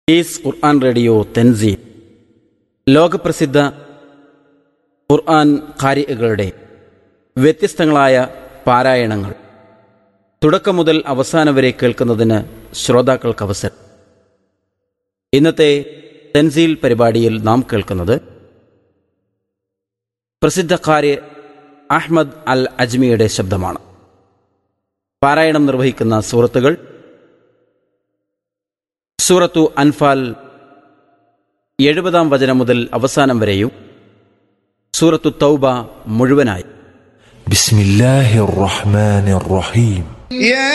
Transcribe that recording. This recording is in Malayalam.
ഈസ് ഖുർആൻ റേഡിയോ തെൻസീം ലോകപ്രസിദ്ധ ഖുർആൻ കാരികളുടെ വ്യത്യസ്തങ്ങളായ പാരായണങ്ങൾ തുടക്കം മുതൽ അവസാനം വരെ കേൾക്കുന്നതിന് ശ്രോതാക്കൾക്ക് അവസരം ഇന്നത്തെ തെൻസീൽ പരിപാടിയിൽ നാം കേൾക്കുന്നത് പ്രസിദ്ധ കാരി അഹ്മദ് അൽ അജ്മിയുടെ ശബ്ദമാണ് പാരായണം നിർവഹിക്കുന്ന സൂറത്തുകൾ സൂറത്തു അൻഫാൽ എഴുപതാം വചനം മുതൽ അവസാനം വരെയും സൂറത്തു തൗബ മുഴുവനായി بسم الله الرحمن الرحيم يا